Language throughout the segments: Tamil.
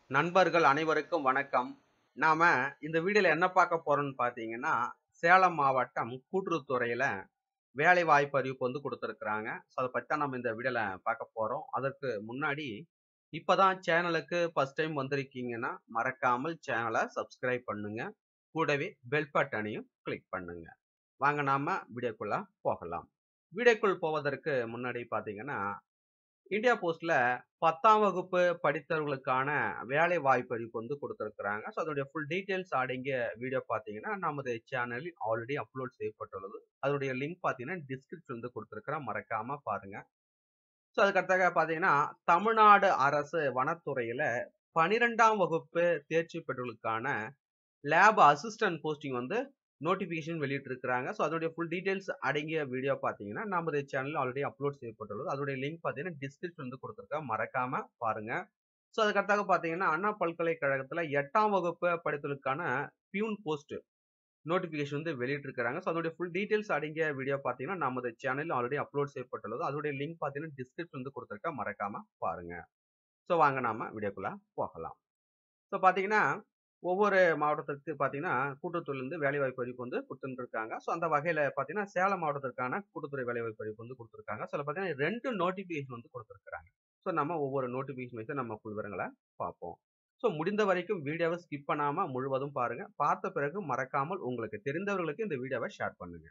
நண்பர்கள் அனைவருக்கும் வணக்கம் நாம இந்த வீடியோல என்ன பார்க்க போறோம்னு பார்த்தீங்கன்னா சேலம் மாவட்டம் கூட்டுறவுத்துறையில வேலை வாய்ப்பு அறிவிப்பு வந்து கொடுத்துருக்குறாங்க ஸோ அதை பற்றி தான் நம்ம இந்த வீடியோல பார்க்க போறோம் அதற்கு முன்னாடி இப்பதான் சேனலுக்கு ஃபர்ஸ்ட் டைம் வந்திருக்கீங்கன்னா மறக்காமல் சேனலை சப்ஸ்கிரைப் பண்ணுங்க கூடவே பெல் பட்டனையும் கிளிக் பண்ணுங்க வாங்க நாம வீடியோக்குள்ள போகலாம் வீடியோக்குள் போவதற்கு முன்னாடி பார்த்தீங்கன்னா இந்தியா போஸ்ட்ல பத்தாம் வகுப்பு படித்தவர்களுக்கான வேலை வாய்ப்பு அறிவிப்பு வந்து கொடுத்துருக்குறாங்க ஸோ அதோடைய ஃபுல் டீட்டெயில்ஸ் அடங்கிய வீடியோ பார்த்தீங்கன்னா நமது சேனலில் ஆல்ரெடி அப்லோட் செய்யப்பட்டுள்ளது அதோடைய லிங்க் பார்த்தீங்கன்னா டிஸ்கிரிப்ஷன் வந்து கொடுத்துருக்குறேன் மறக்காம பாருங்க ஸோ அதுக்கடுத்தாக பார்த்தீங்கன்னா தமிழ்நாடு அரசு வனத்துறையில பனிரெண்டாம் வகுப்பு தேர்ச்சி பெற்றவர்களுக்கான லேப் அசிஸ்டன்ட் போஸ்டிங் வந்து நோட்டிஃபிகேஷன் வெளியிட்டிருக்கிறாங்க ஸோ அதோடைய ஃபுல் டீடைல்ஸ் அடங்கிய வீடியோ பார்த்தீங்கன்னா நமது சேனல் ஆல்ரெடி அப்லோட் செய்யப்பட்டுள்ளது அதோடைய லிங்க் பார்த்தீங்கன்னா டிஸ்கிரிப்ஷன் வந்து கொடுத்துருக்கேன் மறக்காம பாருங்க ஸோ அதுக்கடுத்தாக பார்த்தீங்கன்னா அண்ணா பல்கலைக்கழகத்தில் எட்டாம் வகுப்பு படித்தலுக்கான பியூன் போஸ்ட் நோட்டிஃபிகேஷன் வந்து வெளியிட்டிருக்கிறாங்க ஸோ அதோடைய ஃபுல் டீடைல்ஸ் அடங்கிய வீடியோ பார்த்தீங்கன்னா நமது சேனல் ஆல்ரெடி அப்லோட் செய்யப்பட்டுள்ளது அதோடைய லிங்க் பார்த்தீங்கன்னா டிஸ்கிரிப்ஷன் வந்து கொடுத்துருக்கேன் மறக்காம பாருங்க ஸோ வாங்க நாம வீடியோக்குள்ள போகலாம் ஸோ பார்த்தீங்கன்னா ஒவ்வொரு மாவட்டத்திற்கு பார்த்தீங்கன்னா கூட்டுறவுத்துறையிலிருந்து வேலைவாய்ப்பு அறிவிப்பு வந்து கொடுத்துருக்காங்க ஸோ அந்த வகையில் பார்த்தீங்கன்னா சேலம் மாவட்டத்திற்கான கூட்டுத்துறை வேலைவாய்ப்பு அறிவிப்பு வந்து கொடுத்துருக்காங்க ஸோ பார்த்தீங்கன்னா ரெண்டு நோட்டிஃபிகேஷன் வந்து கொடுத்துருக்காங்க ஸோ நம்ம ஒவ்வொரு நோட்டிஃபிகேஷன் வச்சு நம்ம ஃபுல் விவரங்களை பார்ப்போம் ஸோ முடிந்த வரைக்கும் வீடியோவை ஸ்கிப் பண்ணாம முழுவதும் பாருங்க பார்த்த பிறகு மறக்காமல் உங்களுக்கு தெரிந்தவர்களுக்கு இந்த வீடியோவை ஷேர் பண்ணுங்க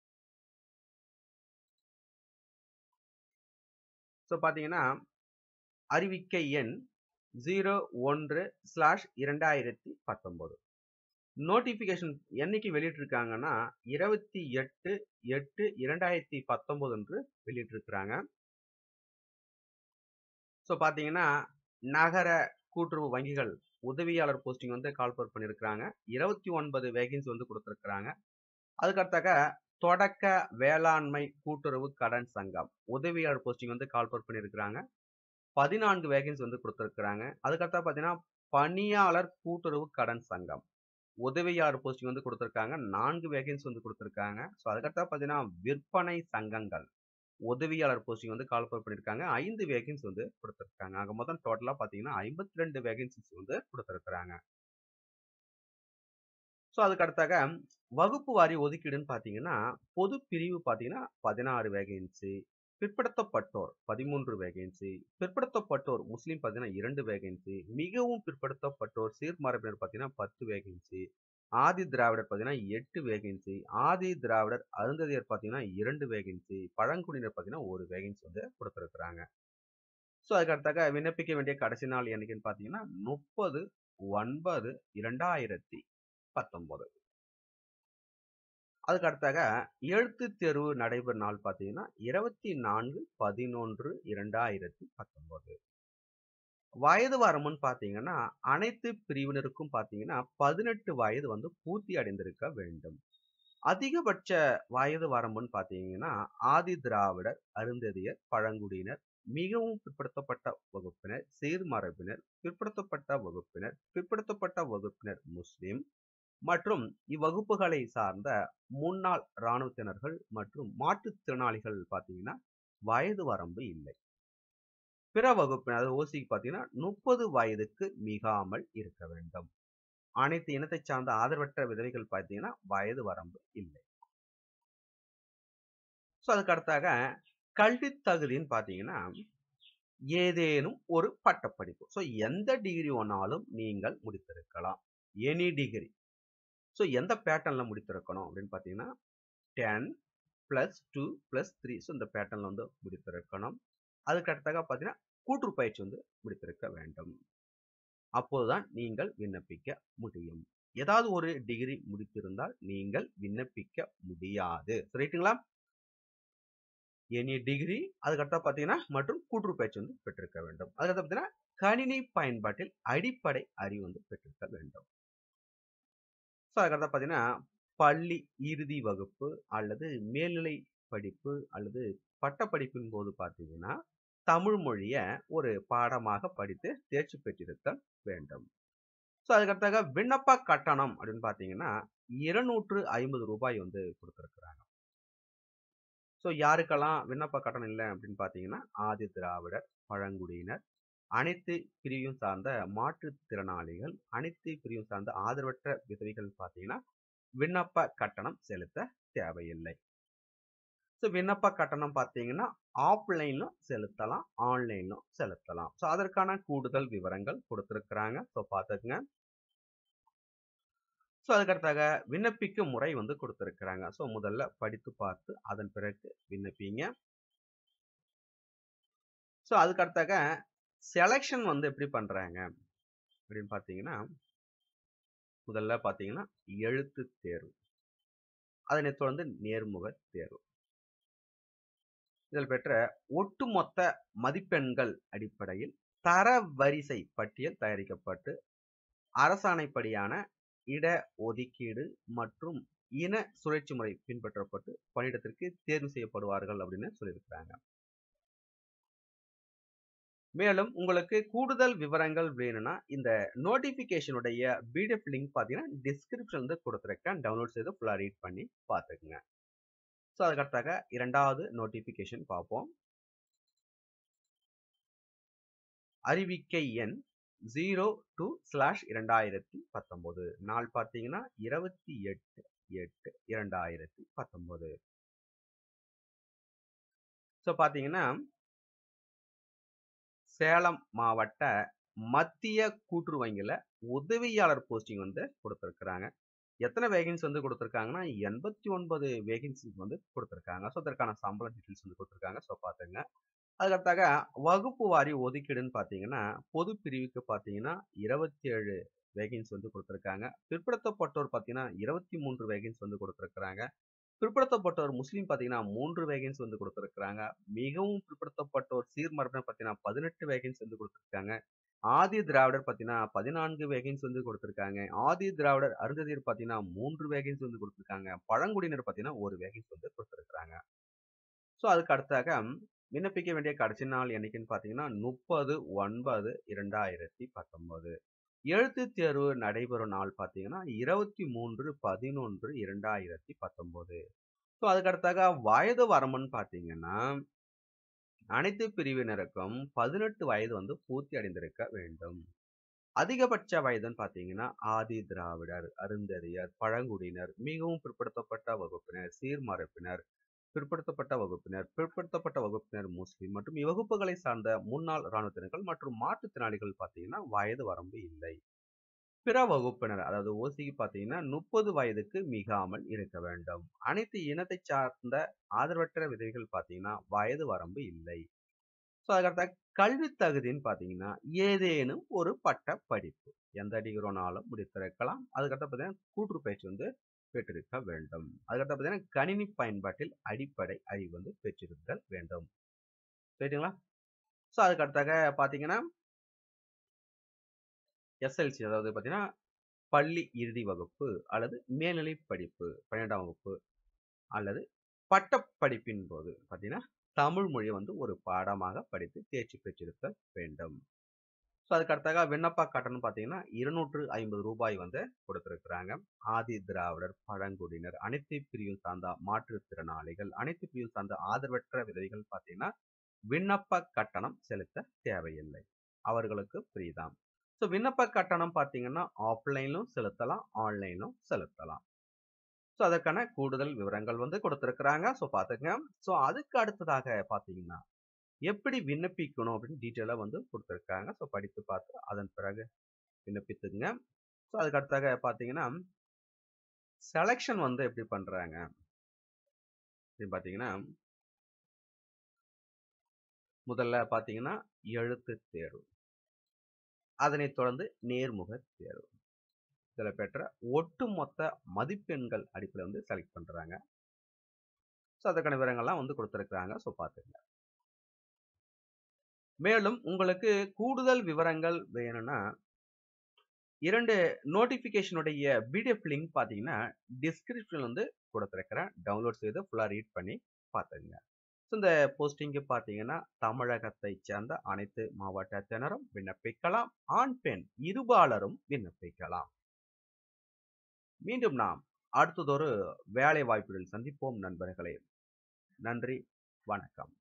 ஸோ பார்த்தீங்கன்னா அறிவிக்கை எண் ஜீரோ ஒன்று ஸ்லாஷ் இரண்டாயிரத்தி பத்தொன்பது நோட்டிஃபிகேஷன் என்னைக்கு வெளியிட்டிருக்காங்கன்னா இருபத்தி எட்டு எட்டு இரண்டாயிரத்தி பத்தொன்பது என்று வெளியிட்டிருக்கிறாங்க ஸோ பார்த்தீங்கன்னா நகர கூட்டுறவு வங்கிகள் உதவியாளர் போஸ்டிங் வந்து கால்பர் பண்ணியிருக்கிறாங்க இருபத்தி ஒன்பது வேகன்சி வந்து கொடுத்துருக்குறாங்க அதுக்கடுத்தாக தொடக்க வேளாண்மை கூட்டுறவு கடன் சங்கம் உதவியாளர் போஸ்டிங் வந்து கால்பர் பண்ணியிருக்கிறாங்க பதினான்கு வேகன்சி வந்து கொடுத்துருக்குறாங்க அதுக்கடுத்தா பார்த்தீங்கன்னா பணியாளர் கூட்டுறவு கடன் சங்கம் உதவியாளர் போஸ்டிங் வந்து கொடுத்துருக்காங்க நான்கு வேகன்சி வந்து கொடுத்துருக்காங்க ஸோ அதுக்கடுத்தா பார்த்தீங்கன்னா விற்பனை சங்கங்கள் உதவியாளர் போஸ்டிங் வந்து கால்பர் பண்ணியிருக்காங்க ஐந்து வேகன்சி வந்து கொடுத்துருக்காங்க ஆக மொத்தம் டோட்டலாக பார்த்தீங்கன்னா ஐம்பத்தி ரெண்டு வேகன்சிஸ் வந்து கொடுத்துருக்குறாங்க ஸோ அதுக்கு அடுத்தாக வகுப்பு வாரி ஒதுக்கீடுன்னு பார்த்தீங்கன்னா பொது பிரிவு பார்த்தீங்கன்னா பதினாறு வேகன்சி பிற்படுத்தப்பட்டோர் பதிமூன்று வேகன்சி பிற்படுத்தப்பட்டோர் முஸ்லீம் பார்த்தீங்கன்னா இரண்டு வேகன்சி மிகவும் பிற்படுத்தப்பட்டோர் சீர்மரபினர் பார்த்தீங்கன்னா பத்து வேகன்சி ஆதி திராவிடர் பார்த்தீங்கன்னா எட்டு வேகன்சி ஆதி திராவிடர் அருந்ததியர் பார்த்தீங்கன்னா இரண்டு வேகன்சி பழங்குடியினர் பார்த்தீங்கன்னா ஒரு வேகன்சி வந்து கொடுத்துருக்குறாங்க ஸோ அதுக்கடுத்தாக விண்ணப்பிக்க வேண்டிய கடைசி நாள் என்னைக்குன்னு பார்த்தீங்கன்னா முப்பது ஒன்பது இரண்டாயிரத்தி பத்தொன்பது அதுக்கு அடுத்தாக எழுத்து தேர்வு நடைபெறும் நாள் பார்த்தீங்கன்னா இருபத்தி நான்கு பதினொன்று இரண்டாயிரத்தி பத்தொன்பது வயது வரம்புன்னு பார்த்தீங்கன்னா அனைத்து பிரிவினருக்கும் பார்த்தீங்கன்னா பதினெட்டு வயது வந்து பூர்த்தி அடைந்திருக்க வேண்டும் அதிகபட்ச வயது வரம்புன்னு பார்த்தீங்கன்னா ஆதி திராவிடர் அருந்ததியர் பழங்குடியினர் மிகவும் பிற்படுத்தப்பட்ட வகுப்பினர் சீர்மரபினர் பிற்படுத்தப்பட்ட வகுப்பினர் பிற்படுத்தப்பட்ட வகுப்பினர் முஸ்லிம் மற்றும் இவ்வகுப்புகளை சார்ந்த முன்னாள் இராணுவத்தினர்கள் மற்றும் மாற்றுத்திறனாளிகள் பார்த்தீங்கன்னா வயது வரம்பு இல்லை பிற வகுப்பினர் அதாவது ஓசிக்கு பார்த்தீங்கன்னா முப்பது வயதுக்கு மிகாமல் இருக்க வேண்டும் அனைத்து இனத்தை சார்ந்த ஆதரவற்ற விதவைகள் பார்த்தீங்கன்னா வயது வரம்பு இல்லை ஸோ அதுக்கு அடுத்தாக கல்வி தகுதின்னு பார்த்தீங்கன்னா ஏதேனும் ஒரு பட்டப்படிப்பு ஸோ எந்த டிகிரி ஒன்னாலும் நீங்கள் முடித்திருக்கலாம் எனி டிகிரி ஸோ எந்த பேட்டர்னில் முடித்திருக்கணும் அப்படின்னு பார்த்தீங்கன்னா ten plus two plus three so இந்த பேட்டர்னில் வந்து முடித்திருக்கணும் அதுக்கு அடுத்தாக பார்த்தீங்கன்னா கூற்று பயிற்சி வந்து முடித்திருக்க வேண்டும் அப்போதுதான் நீங்கள் விண்ணப்பிக்க முடியும் ஏதாவது ஒரு டிகிரி முடித்திருந்தால் நீங்கள் விண்ணப்பிக்க முடியாது ரைட்டுங்களா எனி டிகிரி அதுக்கடுத்தா பார்த்தீங்கன்னா மற்றும் கூற்று பயிற்சி வந்து பெற்றிருக்க வேண்டும் அதுக்கடுத்து பார்த்தீங்கன்னா கணினி பயன்பாட்டில் அடிப்படை அறிவு வந்து பெற்றிருக்க வேண்டும் ஸோ அதுக்கடுத்து பார்த்தீங்கன்னா பள்ளி இறுதி வகுப்பு அல்லது மேல்நிலை படிப்பு அல்லது பட்டப்படிப்பின் போது பார்த்தீங்கன்னா தமிழ் மொழியை ஒரு பாடமாக படித்து தேர்ச்சி பெற்றிருக்க வேண்டும் ஸோ அதுக்கடுத்தாக விண்ணப்ப கட்டணம் அப்படின்னு பார்த்தீங்கன்னா இருநூற்று ஐம்பது ரூபாய் வந்து கொடுத்துருக்குறாங்க ஸோ யாருக்கெல்லாம் விண்ணப்ப கட்டணம் இல்லை அப்படின்னு பார்த்தீங்கன்னா ஆதி திராவிடர் பழங்குடியினர் அனைத்து பிரிவையும் சார்ந்த மாற்றுத்திறனாளிகள் அனைத்து பிரிவும் சார்ந்த ஆதரவற்ற விதவைகள் பார்த்தீங்கன்னா விண்ணப்ப கட்டணம் செலுத்த தேவையில்லை ஸோ விண்ணப்ப கட்டணம் பார்த்தீங்கன்னா ஆஃப்லைன்லும் செலுத்தலாம் ஆன்லைன்லும் செலுத்தலாம் ஸோ அதற்கான கூடுதல் விவரங்கள் கொடுத்துருக்குறாங்க ஸோ பார்த்துக்குங்க ஸோ அதுக்கடுத்தாக விண்ணப்பிக்கும் முறை வந்து கொடுத்துருக்குறாங்க ஸோ முதல்ல படித்து பார்த்து அதன் பிறகு விண்ணப்பிங்க ஸோ அதுக்கடுத்தாக செலெக்ஷன் வந்து எப்படி பண்ணுறாங்க அப்படின்னு பார்த்தீங்கன்னா முதல்ல பார்த்தீங்கன்னா எழுத்து தேர்வு அதனைத் தொடர்ந்து நேர்முக தேர்வு இதில் பெற்ற ஒட்டுமொத்த மதிப்பெண்கள் அடிப்படையில் தர வரிசை பட்டியல் தயாரிக்கப்பட்டு அரசாணைப்படியான இட ஒதுக்கீடு மற்றும் இன சுழற்சி முறை பின்பற்றப்பட்டு பணியிடத்திற்கு தேர்வு செய்யப்படுவார்கள் அப்படின்னு சொல்லியிருக்கிறாங்க மேலும் உங்களுக்கு கூடுதல் விவரங்கள் வேணும்னா இந்த நோட்டிபிகேஷனுடைய பிடிஎஃப் லிங்க் பார்த்தீங்கன்னா டிஸ்கிரிப்ஷன் வந்து கொடுத்துருக்கேன் டவுன்லோட் செய்து ஃபுல்லாக ரீட் பண்ணி பார்த்துக்குங்க ஸோ அதுக்கடுத்தாக இரண்டாவது நோட்டிபிகேஷன் பார்ப்போம் அறிவிக்கை எண் ஜீரோ டூ ஸ்லாஷ் இரண்டாயிரத்தி பத்தொம்போது நாள் பார்த்தீங்கன்னா இருபத்தி எட்டு எட்டு இரண்டாயிரத்தி பத்தொம்போது ஸோ பார்த்தீங்கன்னா சேலம் மாவட்ட மத்திய கூட்டுறவு வங்கியில் உதவியாளர் போஸ்டிங் வந்து கொடுத்துருக்குறாங்க எத்தனை வேகன்சி வந்து கொடுத்துருக்காங்கன்னா எண்பத்தி ஒன்பது வேகன்சி வந்து கொடுத்துருக்காங்க ஸோ அதற்கான சம்பள டீட்டெயில்ஸ் வந்து கொடுத்துருக்காங்க ஸோ பார்த்துங்க அதுக்கடுத்தாக வகுப்பு வாரி ஒதுக்கீடுன்னு பார்த்தீங்கன்னா பொது பிரிவுக்கு பார்த்தீங்கன்னா இருபத்தி ஏழு வேகன்சி வந்து கொடுத்துருக்காங்க பிற்படுத்தப்பட்டோர் பார்த்தீங்கன்னா இருபத்தி மூன்று வேகன்சி வந்து கொடுத்துருக்குறாங்க பிற்படுத்தப்பட்டோர் முஸ்லீம் பார்த்தீங்கன்னா மூன்று வேகன்சி வந்து கொடுத்துருக்குறாங்க மிகவும் பிற்படுத்தப்பட்டோர் சீர்மரபினர் பார்த்தீங்கன்னா பதினெட்டு வேகன்சி வந்து கொடுத்துருக்காங்க ஆதி திராவிடர் பார்த்தீங்கன்னா பதினான்கு வேகன்சி வந்து கொடுத்துருக்காங்க ஆதி திராவிடர் அருந்ததியர் பார்த்தீங்கன்னா மூன்று வேகன்சி வந்து கொடுத்துருக்காங்க பழங்குடியினர் பார்த்தீங்கன்னா ஒரு வேகன்சி வந்து கொடுத்துருக்குறாங்க ஸோ அதுக்கு அடுத்தாக விண்ணப்பிக்க வேண்டிய கடைசி நாள் என்னைக்குன்னு பார்த்தீங்கன்னா முப்பது ஒன்பது இரண்டாயிரத்தி பத்தொன்பது எழுத்து தேர்வு நடைபெறும் நாள் பார்த்தீங்கன்னா இருபத்தி மூன்று பதினொன்று இரண்டாயிரத்தி பத்தொன்பது ஸோ அதுக்கடுத்தாக வயது வரம்புன்னு பார்த்தீங்கன்னா அனைத்து பிரிவினருக்கும் பதினெட்டு வயது வந்து பூர்த்தி அடைந்திருக்க வேண்டும் அதிகபட்ச வயதுன்னு பார்த்தீங்கன்னா ஆதி திராவிடர் அருந்ததியர் பழங்குடியினர் மிகவும் பிற்படுத்தப்பட்ட வகுப்பினர் சீர்மரப்பினர் பிற்படுத்தப்பட்ட வகுப்பினர் பிற்படுத்தப்பட்ட வகுப்பினர் முஸ்லிம் மற்றும் இவ்வகுப்புகளை சார்ந்த முன்னாள் இராணுவத்தினர்கள் மற்றும் மாற்றுத்திறனாளிகள் பார்த்தீங்கன்னா வயது வரம்பு இல்லை பிற வகுப்பினர் அதாவது ஓசிக்கு பார்த்தீங்கன்னா முப்பது வயதுக்கு மிகாமல் இருக்க வேண்டும் அனைத்து இனத்தை சார்ந்த ஆதரவற்ற விதவைகள் பார்த்தீங்கன்னா வயது வரம்பு இல்லை ஸோ அதுக்கடுத்த கல்வி தகுதின்னு பார்த்தீங்கன்னா ஏதேனும் ஒரு பட்ட படிப்பு எந்த டிகிரோனாலும் முடித்திருக்கலாம் அதுக்கடுத்த பார்த்தீங்கன்னா கூற்று பயிற்சி வந்து பெற்றிருக்க வேண்டும் அதுக்கடுத்து பார்த்தீங்கன்னா கணினி பயன்பாட்டில் அடிப்படை அறிவு வந்து பெற்றிருத்தல் வேண்டும் சரிங்களா ஸோ அதுக்கடுத்தாக பார்த்தீங்கன்னா எஸ்எல்சி அதாவது பார்த்தீங்கன்னா பள்ளி இறுதி வகுப்பு அல்லது மேல்நிலை படிப்பு பன்னிரெண்டாம் வகுப்பு அல்லது பட்டப்படிப்பின் போது பார்த்தீங்கன்னா தமிழ் மொழியை வந்து ஒரு பாடமாக படித்து தேர்ச்சி பெற்றிருக்க வேண்டும் ஸோ அதுக்கடுத்தாக விண்ணப்ப கட்டணம் பார்த்தீங்கன்னா இருநூற்று ஐம்பது ரூபாய் வந்து கொடுத்துருக்குறாங்க ஆதி திராவிடர் பழங்குடியினர் அனைத்து பிரிவும் சார்ந்த மாற்றுத்திறனாளிகள் அனைத்து பிரிவும் சார்ந்த ஆதரவற்ற விதவைகள் பார்த்தீங்கன்னா விண்ணப்ப கட்டணம் செலுத்த தேவையில்லை அவர்களுக்கு ஃப்ரீ தான் ஸோ விண்ணப்ப கட்டணம் பார்த்தீங்கன்னா ஆஃப்லைனும் செலுத்தலாம் ஆன்லைனும் செலுத்தலாம் ஸோ அதற்கான கூடுதல் விவரங்கள் வந்து கொடுத்துருக்குறாங்க ஸோ பார்த்துங்க ஸோ அதுக்கு அடுத்ததாக பார்த்தீங்கன்னா எப்படி விண்ணப்பிக்கணும் அப்படின்னு டீட்டெயிலாக வந்து கொடுத்துருக்காங்க ஸோ படித்து பார்த்து அதன் பிறகு விண்ணப்பித்துங்க ஸோ அதுக்கு அடுத்தாக பார்த்தீங்கன்னா செலெக்ஷன் வந்து எப்படி பண்ணுறாங்க அப்படின்னு பார்த்தீங்கன்னா முதல்ல பார்த்தீங்கன்னா எழுத்து தேர்வு அதனைத் தொடர்ந்து நேர்முக தேர்வு இதில் பெற்ற ஒட்டுமொத்த மதிப்பெண்கள் அடிப்படையில் வந்து செலக்ட் பண்ணுறாங்க ஸோ அதற்கான விவரங்கள்லாம் வந்து கொடுத்துருக்குறாங்க ஸோ பார்த்துங்க மேலும் உங்களுக்கு கூடுதல் விவரங்கள் வேணும்னா இரண்டு நோட்டிஃபிகேஷனுடைய பிடிஎஃப் லிங்க் பார்த்தீங்கன்னா டிஸ்கிரிப்ஷன் வந்து கொடுத்துருக்கிறேன் டவுன்லோட் செய்து ஃபுல்லாக ரீட் பண்ணி பார்த்துங்க ஸோ இந்த போஸ்டிங்கு பார்த்தீங்கன்னா தமிழகத்தை சேர்ந்த அனைத்து மாவட்டத்தினரும் விண்ணப்பிக்கலாம் ஆண் பெண் இருபாலரும் விண்ணப்பிக்கலாம் மீண்டும் நாம் அடுத்ததொரு வேலை வாய்ப்புகளில் சந்திப்போம் நண்பர்களே நன்றி வணக்கம்